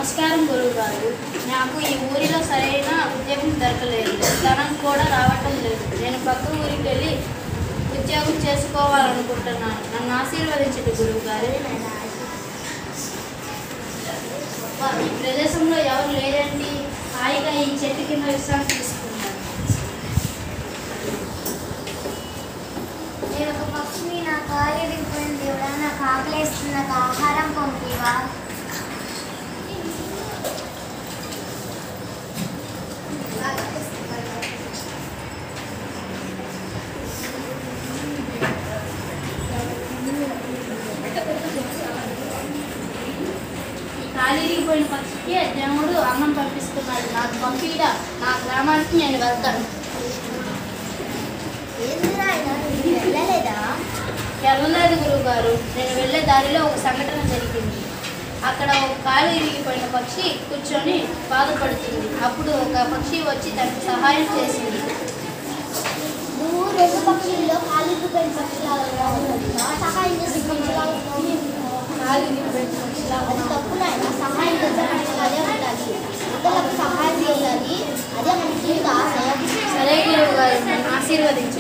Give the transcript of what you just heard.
నమస్కారం గురువు గారు నాకు ఈ ఊరిలో సరైన ఉద్యోగం దొరకలేదు ధనం కూడా రావటం లేదు నేను పక్క ఊరికి వెళ్ళి ఉద్యోగం చేసుకోవాలనుకుంటున్నాను నన్ను ఆశీర్వదించండి గురువు గారు ఈ ప్రదేశంలో ఎవరు లేరండి హాయిగా ఈ చెట్టు కింద విశ్రాంతి తీసుకున్నాను నేను ఒక పక్షిని నా కాలు విరిగిపోయిన దేవుడా నాకు ఆకలేస్తుంది నాకు ఆహారం పంపివా ఈ కాలిరిగిపోయిన పక్షికి దేవుడు అన్నం పంపిస్తున్నాడు నాకు పంపిడా నా గ్రామానికి నేను వెళ్తాను ఏంది నాయన నువ్వు వెళ్ళలేదా వెళ్ళలేదు గురువుగారు నేను వెళ్ళే దారిలో ఒక సంఘటన జరిగింది అక్కడ ఒక కాలు ఇరిగిపోయిన పక్షి కూర్చొని బాధపడుతుంది అప్పుడు ఒక పక్షి వచ్చి తనకు సహాయం చేసింది నువ్వు రెండు పక్షుల్లో కాలు విరిగిపోయిన పక్షిలాగా ఉన్నావు సహాయం చేసి పక్షిలాగా ఉన్నావు. కాలు ఇరిగిపోయిన పక్షిలా అది తప్పు నాయన సహాయం చేసే మనిషికి అదే ఉండాలి ఇతరులకు సహాయం చేయాలి అదే మన జీవిత ఆశయం సరే గురువు గారు నన్ను ఆశీర్వదించండి